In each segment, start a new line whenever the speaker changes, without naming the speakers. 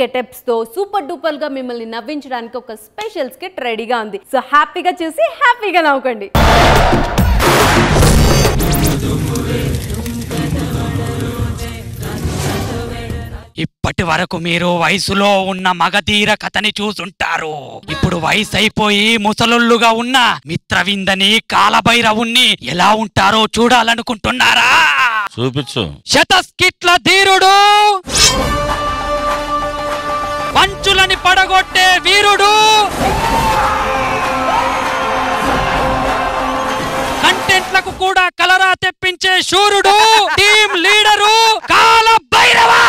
Getups తో super duper గా మిమ్మల్ని నవ్వించడానికి ఒక స్పెషల్ స్కిట్ రెడీగా ఉంది సో హ్యాపీగా చూసి హ్యాపీగా నవ్వుకోండి
ఇప్పటి వరకు మీరు వయసులో ఉన్న మగధీర కథని చూసుంటారు ఇప్పుడు వయసు అయిపోయి ముసలుళ్ళుగా ఉన్న మిత్రవిందని కాలభైరవుణ్ణి ఎలా ఉంటారో చూడాలనుకుంటున్నారా
చూపించు
శతస్కిట్ల ధీరుడు పంచులని పడగొట్టే వీరుడు కంటెంట్లకు కూడా కలరా తెప్పించే శూరుడు టీం లీడరు కాల భైరవా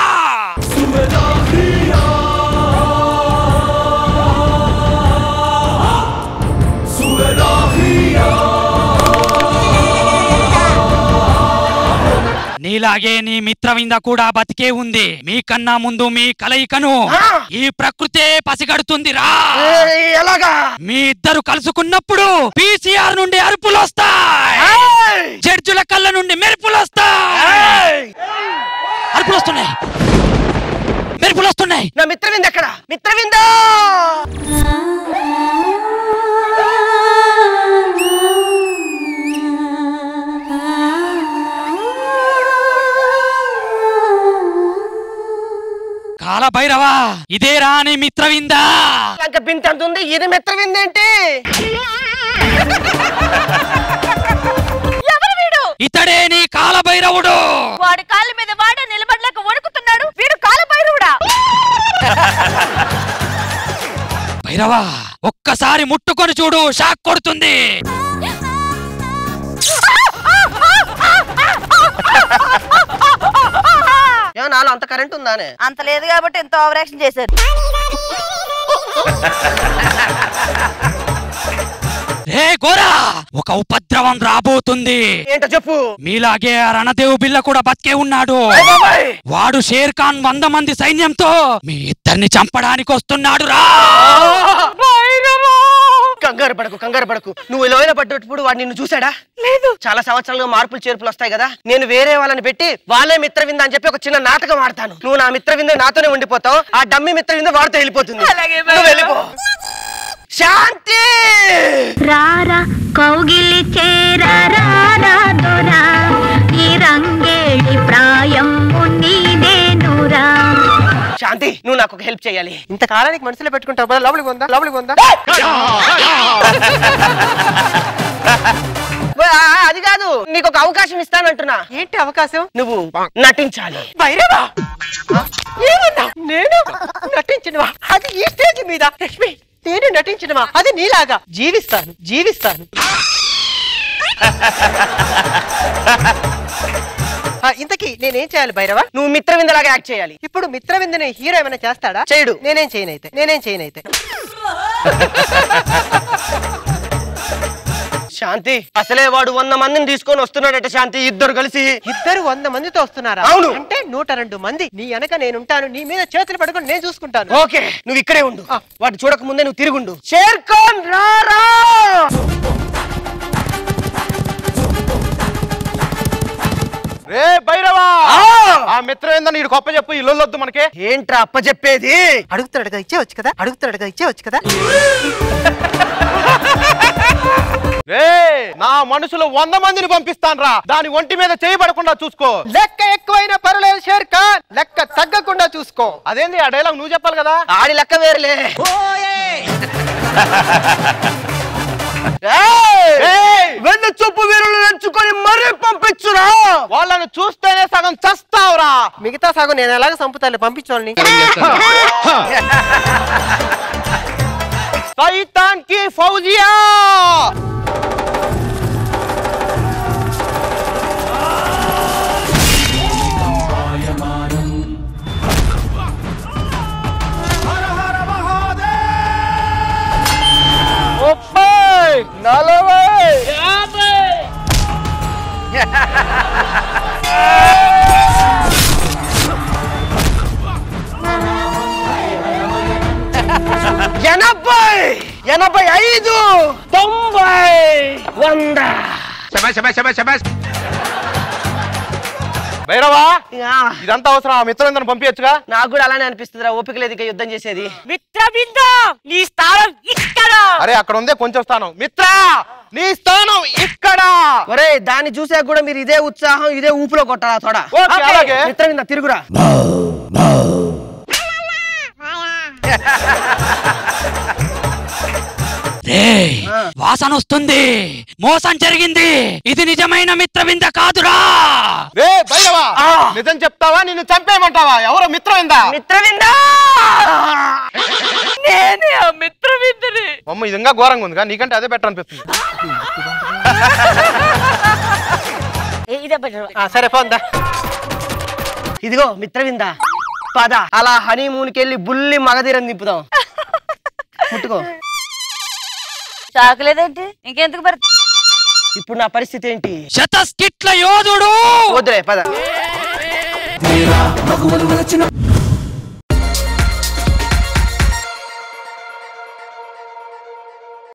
నీలాగే నీ మిత్రవింద కూడా బతికే ఉంది మీకన్నా ముందు మీ కలయికను ఈ ప్రకృతే పసిగడుతుందిరా
ఎలాగా
మీ ఇద్దరు కలుసుకున్నప్పుడు పీసీఆర్ నుండి అరుపులు వస్తాయి జడ్జుల కళ్ళ నుండి మెరుపులు వస్తాయి అరుపులు వస్తున్నాయి మెరుపులు వస్తున్నాయి
నా మిత్రవింద ఎక్కడ మిత్రవిందా
కాల భైరవా ఇదే రాని మిత్రవిందా
లంక బింత అంత ఉంది ఇది మిత్రవింద ఏంటి
ఎవరు వీడు
ఇతడే నీ కాల భైరవుడు
వాడి కాళ్ళ మీద వాడ నిలబడలేక వణుకుతున్నాడు వీడు కాలభైరవుడా
భైరవా ఒక్కసారి ముట్టుకొని చూడు షాక్ కొడుతుంది
ఏ నాలో అంత కరెంట్ ఉందానే
అంత లేదు కాబట్టి ఎంత ఓవర్ యాక్షన్ చేశారు
రే గోరా ఒక ఉపద్రవం రాబోతుంది
ఏంటో చెప్పు
మీలాగే ఆ రణదేవు బిల్ల కూడా బతికే ఉన్నాడు
అయ్ బాబాయ్!
వాడు షేర్ ఖాన్ వంద మంది సైన్యంతో మీ ఇద్దరిని చంపడానికి వస్తున్నాడు రా
కంగారు పడకు కంగారు పడకు నువ్వు లోయలో పడ్డప్పుడు వాడు నిన్ను చూసాడా లేదు చాలా సంవత్సరాలుగా మార్పులు చేర్పులు వస్తాయి కదా నేను వేరే వాళ్ళని పెట్టి వాళ్ళే మిత్రవింద అని చెప్పి ఒక చిన్న నాటకం ఆడతాను నువ్వు నా మిత్రవింద నాతోనే ఉండిపోతావు ఆ డమ్మి మిత్రవింద వాడితో వెళ్ళిపోతుంది
అలాగే
నువ్వు వెళ్ళిపో శాంతి
రారా కౌగిలి చేరారా దొరా ఈ రంగేళి ప్రాయం నీదేనురా
శాంతి నువ్వు నాకు ఒక హెల్ప్ చేయాలి ఇంత కాలానికి మనసులో పెట్టుకుంటావు కదా లోపలికి ఉందా లోపలికి ఉందా అది కాదు నీకు ఒక అవకాశం ఇస్తానంటున్నా ఏంటి అవకాశం నువ్వు నటించాలి భైరవా ఏమన్నా నేను నటించినవా అది ఈ స్టేజ్ మీద లక్ష్మి నేను నటించినవా అది నీలాగా జీవిస్తాను జీవిస్తాను ఆ, ఇంతకీ నేనేం చేయాలి భైరవ నువ్వు మిత్రవిందలాగా యాక్ట్ చేయాలి ఇప్పుడు మిత్రవిందని హీరో ఏమైనా చేస్తాడా చేయడు నేనేం చేయను అయితే నేనేం చేయను అయితే శాంతి అసలే వాడు వంద మందిని తీసుకొని వస్తున్నాడట శాంతి ఇద్దరు కలిసి
ఇద్దరు వంద మందితో వస్తున్నారా
అవును.
అంటే నూట రెండు మంది నీ వెనక నేనుంటాను నీ మీద చేతులు పడుకొని నేను చూసుకుంటాను
ఓకే నువ్వు ఇక్కడే ఉండు వాడు చూడక ముందే నువ్వు తిరుగుండు షేర్ ఖాన్ రారా
రే భైరవా
ఆ!
ఆ మిత్రం ఏందో నీడు గొప్ప చెప్పు ఇల్లు వద్దు మనకి
ఏంట్రా అప్ప చెప్పేది
అడుగుతున్నాడు కదా ఇచ్చేవచ్చు కదా అడుగుతున్నాడు కదా ఇచ్చేవచ్చు కదా
రే నా మనుషులు వంద మందిని పంపిస్తాను రా దాని ఒంటి మీద చేయబడకుండా చూసుకో
లెక్క ఎక్కువైన పర్లేదు షేర్ ఖాన్ లెక్క తగ్గకుండా చూసుకో
అదేంది ఆ డైలాగ్ నువ్వు చెప్పాలి కదా
ఆడి లెక్క వేరులే
ఏయ్!
వెన్ను చూపు వీరులు ఎంచుకొని మరీ పంపించురా
వాళ్ళను చూస్తేనే సగం చస్తావురా
మిగతా సగం నేను ఎలాగ సంపుతాను పంపించోళ్ళని
సైతాన్ కి ఫౌజియా ముప్పై నలభై
ఎనభై ఎనభై ఐదు తొంభై వంద
భైరవా
యా.
ఇదంతా అవసరం ఆ మిత్రవిందను పంపించచ్చుగా
నాకు కూడా అలానే అనిపిస్తుందిరా ఓపిక లేదు ఇక యుద్ధం చేసేది
మిత్రబింద నీ స్థానం ఇక్కడ
అరే అక్కడ ఉందే కొంచెం స్థానం మిత్ర నీ స్థానం ఇక్కడ
ఒరే దాన్ని చూసాక కూడా మీరు ఇదే ఉత్సాహం ఇదే ఊపులో కొట్టాలా తోడా
ఓకే, అలాగే.
మిత్రవింద తిరుగురా
రే వాసన వస్తుంది మోసం జరిగింది ఇది నిజమైన మిత్రవింద కాదురా
రే భైరవా నిజం చెప్తావా నిన్ను చంపేయమంటావా ఎవరో మిత్రవింద
మిత్రవింద
నేనే ఆ మిత్రబిందని
అమ్మ ఇది ఇంకా ఘోరంగా ఉందిగా నీకంటే అదే బెటర్ అనిపిస్తుంది
ఇదే బెటర్
ఆ, సరే పోందా ఇదిగో మిత్రవింద పద అలా హనీమూన్కి వెళ్ళి బుల్లి మగధీరం దింపుదాం ముట్టుకో
చాకలేదేంటి ఇంకెందుకు మరి
ఇప్పుడు నా పరిస్థితి ఏంటి
శతస్కిట్ల యోధుడు
వద్దులే పద